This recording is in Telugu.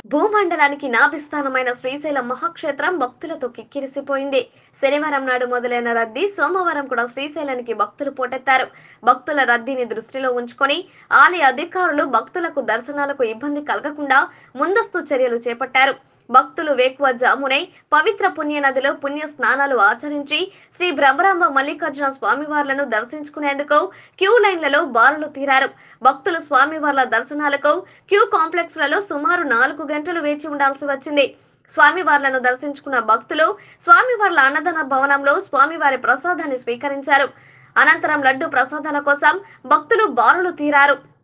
భూమండలానికి నాభిస్థానమైన శ్రీశైలం మహాక్షేత్రం భక్తులతో కిక్కిరిసిపోయింది శనివారం నాడు మొదలైన రద్దీ సోమవారం కూడా శ్రీశైలానికి భక్తులు పోటెత్తారు భక్తుల రద్దీని దృష్టిలో ఉంచుకొని ఆలయ అధికారులు భక్తులకు దర్శనాలకు ఇబ్బంది కలగకుండా ముందస్తు చర్యలు చేపట్టారు భక్తులు వేకువ జామునై పవిత్ర పుణ్య నదిలో పుణ్య స్నానాలు ఆచరించి శ్రీ బ్రహ్మరాంబ మల్లికార్జున స్వామివార్లను దర్శించుకునేందుకు క్యూ లైన్లలో బారులు తీరారు భక్తులు స్వామివార్ల దర్శనాలకు క్యూ కాంప్లెక్స్లలో సుమారు నాలుగు గంటలు వేచి ఉండాల్సి వచ్చింది స్వామివార్లను దర్శించుకున్న భక్తులు స్వామివార్ల అన్నదాన భవనంలో స్వామివారి ప్రసాదాన్ని స్వీకరించారు అనంతరం లడ్డు ప్రసాదాల కోసం భక్తులు బారులు తీరారు